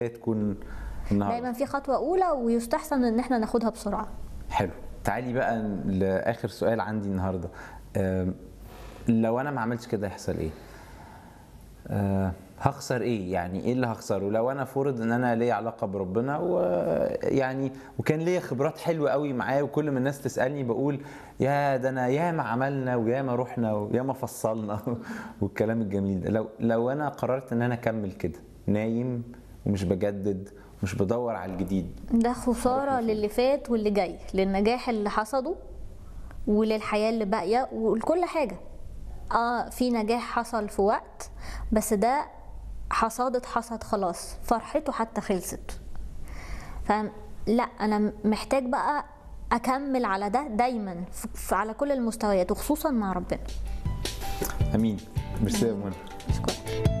تكون النهارده دايما في خطوه اولى ويستحسن ان احنا ناخدها بسرعه حلو تعالي بقى لاخر سؤال عندي النهارده أم، لو انا ما عملتش كده هيحصل ايه أه، هخسر ايه يعني ايه اللي هخسره لو انا فرض ان انا ليا علاقه بربنا ويعني وكان ليا خبرات حلوه قوي معاه وكل ما الناس تسالني بقول يا ده انا ياما عملنا وياما رحنا وياما فصلنا والكلام الجميل ده لو لو انا قررت ان انا اكمل كده نايم ومش بجدد ومش بدور على الجديد ده خساره للي فات واللي جاي للنجاح اللي حصده وللحياه اللي باقيه ولكل حاجه اه في نجاح حصل في وقت بس ده حصادة حصد خلاص فرحته حتى خلصت فلا انا محتاج بقى اكمل على ده دايما ف- ف- على كل المستويات وخصوصا مع ربنا امين ميرسي يا منى اشكرك